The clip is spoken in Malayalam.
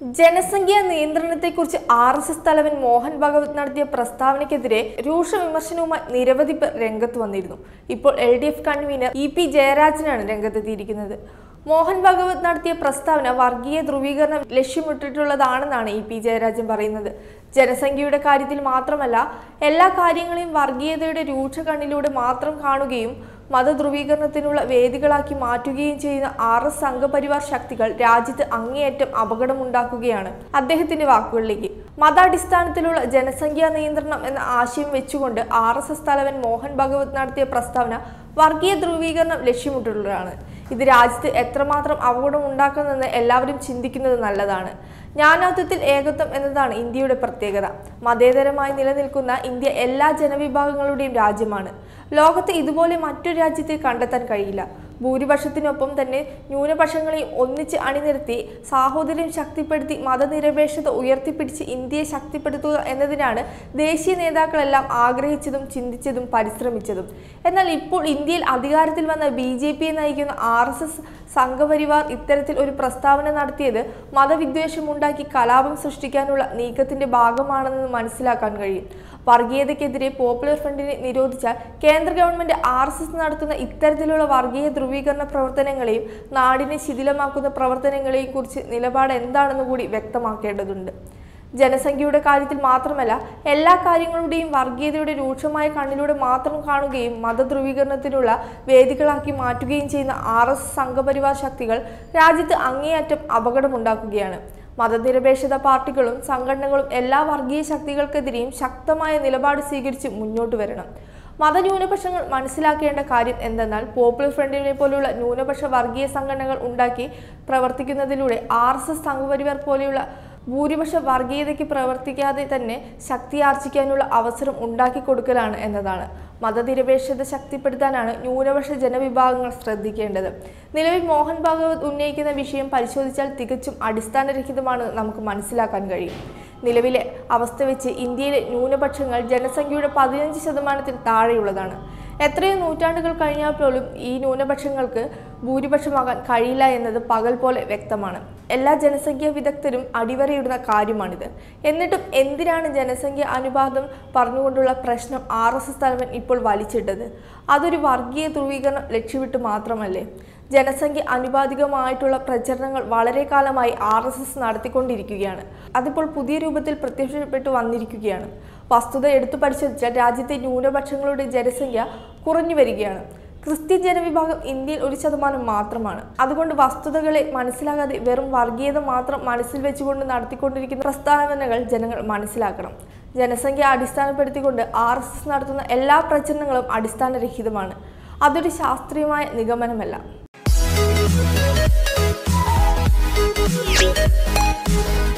ജനസംഖ്യാ നിയന്ത്രണത്തെക്കുറിച്ച് ആർ എസ് എസ് തലവൻ മോഹൻ ഭഗവത് നടത്തിയ പ്രസ്താവനയ്ക്കെതിരെ രൂക്ഷ വിമർശനവുമായി നിരവധി പേർ രംഗത്ത് വന്നിരുന്നു ഇപ്പോൾ L D F convenor E P ജയരാജനാണ് രംഗത്തെത്തിയിരിക്കുന്നത് മോഹൻ ഭഗവത് നടത്തിയ പ്രസ്താവന വർഗീയ ധ്രുവീകരണം ലക്ഷ്യമിട്ടിട്ടുള്ളതാണെന്നാണ് ഇ പി ജയരാജൻ പറയുന്നത് ജനസംഖ്യയുടെ കാര്യത്തിൽ മാത്രമല്ല എല്ലാ കാര്യങ്ങളെയും വർഗീയതയുടെ രൂക്ഷ കണ്ണിലൂടെ മാത്രം കാണുകയും മതധ്രുവീകരണത്തിനുള്ള വേദികളാക്കി മാറ്റുകയും ചെയ്യുന്ന ആർ എസ് സംഘപരിവാർ ശക്തികൾ രാജ്യത്ത് അങ്ങേയറ്റം അപകടമുണ്ടാക്കുകയാണ് അദ്ദേഹത്തിന്റെ വാക്കുകളിലേക്ക് മതാടിസ്ഥാനത്തിലുള്ള ജനസംഖ്യാ നിയന്ത്രണം എന്ന ആശയം വെച്ചുകൊണ്ട് ആർ എസ് എസ് തലവൻ മോഹൻ ഭഗവത് നടത്തിയ പ്രസ്താവന വർഗീയ ധ്രുവീകരണം ലക്ഷ്യമിട്ടുള്ളതാണ് ഇത് രാജ്യത്ത് എത്രമാത്രം അപകടം ഉണ്ടാക്കുന്നെന്ന് എല്ലാവരും ചിന്തിക്കുന്നത് നല്ലതാണ് ജ്ഞാനാത്വത്തിൽ ഏകത്വം എന്നതാണ് ഇന്ത്യയുടെ പ്രത്യേകത മതേതരമായി നിലനിൽക്കുന്ന ഇന്ത്യ എല്ലാ ജനവിഭാഗങ്ങളുടെയും രാജ്യമാണ് ലോകത്ത് ഇതുപോലെ മറ്റൊരു രാജ്യത്തെ കണ്ടെത്താൻ കഴിയില്ല ഭൂരിപക്ഷത്തിനൊപ്പം തന്നെ ന്യൂനപക്ഷങ്ങളെയും ഒന്നിച്ച് അണിനിരത്തി സാഹോദര്യം ശക്തിപ്പെടുത്തി മതനിരപേക്ഷത ഉയർത്തിപ്പിടിച്ച് ഇന്ത്യയെ ശക്തിപ്പെടുത്തുക എന്നതിനാണ് ദേശീയ നേതാക്കളെല്ലാം ആഗ്രഹിച്ചതും ചിന്തിച്ചതും പരിശ്രമിച്ചതും എന്നാൽ ഇപ്പോൾ ഇന്ത്യയിൽ അധികാരത്തിൽ വന്ന ബി ജെ പിയെ നയിക്കുന്ന ആർ എസ് എസ് സംഘപരിവാർ ഇത്തരത്തിൽ ഒരു പ്രസ്താവന നടത്തിയത് മതവിദ്വേഷമുണ്ടാക്കി കലാപം സൃഷ്ടിക്കാനുള്ള നീക്കത്തിന്റെ ഭാഗമാണെന്ന് മനസ്സിലാക്കാൻ കഴിയും വർഗീയതയ്ക്കെതിരെ പോപ്പുലർ ഫ്രണ്ടിനെ നിരോധിച്ചാൽ കേന്ദ്ര ഗവൺമെന്റ് ആർ എസ് എസ് നടത്തുന്ന ഇത്തരത്തിലുള്ള വർഗീയ ധ്രുവീകരണ പ്രവർത്തനങ്ങളെയും നാടിനെ ശിഥിലമാക്കുന്ന പ്രവർത്തനങ്ങളെയും കുറിച്ച് നിലപാട് എന്താണെന്ന് കൂടി വ്യക്തമാക്കേണ്ടതുണ്ട് ജനസംഖ്യയുടെ കാര്യത്തിൽ മാത്രമല്ല എല്ലാ കാര്യങ്ങളുടെയും വർഗീയതയുടെ രൂക്ഷമായ കണ്ണിലൂടെ മാത്രം കാണുകയും മതധ്രുവീകരണത്തിനുള്ള വേദികളാക്കി മാറ്റുകയും ചെയ്യുന്ന ആർ എസ് സംഘപരിവാർ ശക്തികൾ രാജ്യത്ത് അങ്ങേയറ്റം അപകടമുണ്ടാക്കുകയാണ് മതനിരപേക്ഷത പാർട്ടികളും സംഘടനകളും എല്ലാ വർഗീയ ശക്തികൾക്കെതിരെയും ശക്തമായ നിലപാട് സ്വീകരിച്ച് മുന്നോട്ട് വരണം മതന്യൂനപക്ഷങ്ങൾ മനസ്സിലാക്കേണ്ട കാര്യം എന്തെന്നാൽ പോപ്പുലർ ഫ്രണ്ടിനെ പോലുള്ള ന്യൂനപക്ഷ വർഗീയ സംഘടനകൾ ഉണ്ടാക്കി പ്രവർത്തിക്കുന്നതിലൂടെ ആർ എസ് എസ് സംഘപരിവാർ പോലെയുള്ള ഭൂരിപക്ഷ വർഗീയതയ്ക്ക് പ്രവർത്തിക്കാതെ തന്നെ ശക്തിയാർജിക്കാനുള്ള അവസരം ഉണ്ടാക്കി കൊടുക്കലാണ് എന്നതാണ് മതനിരപേക്ഷത ശക്തിപ്പെടുത്താനാണ് ന്യൂനപക്ഷ ജനവിഭാഗങ്ങൾ ശ്രദ്ധിക്കേണ്ടത് നിലവിൽ മോഹൻ ഭാഗവത് ഉന്നയിക്കുന്ന വിഷയം പരിശോധിച്ചാൽ തികച്ചും അടിസ്ഥാനരഹിതമാണെന്ന് നമുക്ക് മനസ്സിലാക്കാൻ കഴിയും നിലവിലെ അവസ്ഥ വെച്ച് ഇന്ത്യയിലെ ന്യൂനപക്ഷങ്ങൾ ജനസംഖ്യയുടെ പതിനഞ്ച് ശതമാനത്തിൽ താഴെയുള്ളതാണ് എത്രയോ നൂറ്റാണ്ടുകൾ കഴിഞ്ഞാൽ പോലും ഈ ന്യൂനപക്ഷങ്ങൾക്ക് ഭൂരിപക്ഷമാകാൻ കഴിയില്ല എന്നത് പകൽ പോലെ വ്യക്തമാണ് എല്ലാ ജനസംഖ്യാ വിദഗ്ധരും അടിവരയിടുന്ന കാര്യമാണിത് എന്നിട്ടും എന്തിനാണ് ജനസംഖ്യ അനുപാതം പറഞ്ഞുകൊണ്ടുള്ള പ്രശ്നം ആർ എസ് എസ് തലവൻ ഇപ്പോൾ വലിച്ചിട്ടത് അതൊരു വർഗീയ ധ്രുവീകരണം ലക്ഷ്യമിട്ട് മാത്രമല്ലേ ജനസംഖ്യ അനുപാതികമായിട്ടുള്ള പ്രചരണങ്ങൾ വളരെ കാലമായി ആർ എസ് എസ് നടത്തിക്കൊണ്ടിരിക്കുകയാണ് അതിപ്പോൾ പുതിയ രൂപത്തിൽ പ്രത്യക്ഷപ്പെട്ടു വന്നിരിക്കുകയാണ് വസ്തുത എടുത്തു പരിശോധിച്ചാൽ രാജ്യത്തെ ന്യൂനപക്ഷങ്ങളുടെ ജനസംഖ്യ കുറഞ്ഞു വരികയാണ് ക്രിസ്ത്യൻ ജനവിഭാഗം ഇന്ത്യയിൽ ഒരു ശതമാനം മാത്രമാണ് അതുകൊണ്ട് വസ്തുതകളെ മനസ്സിലാകാതെ വെറും വർഗീയത മാത്രം മനസ്സിൽ വെച്ചുകൊണ്ട് നടത്തിക്കൊണ്ടിരിക്കുന്ന പ്രസ്താവനകൾ ജനങ്ങൾ മനസ്സിലാക്കണം ജനസംഖ്യ അടിസ്ഥാനപ്പെടുത്തിക്കൊണ്ട് ആർ എസ് എസ് നടത്തുന്ന എല്ലാ പ്രചരണങ്ങളും അടിസ്ഥാനരഹിതമാണ് അതൊരു ശാസ്ത്രീയമായ നിഗമനമല്ല Thank you.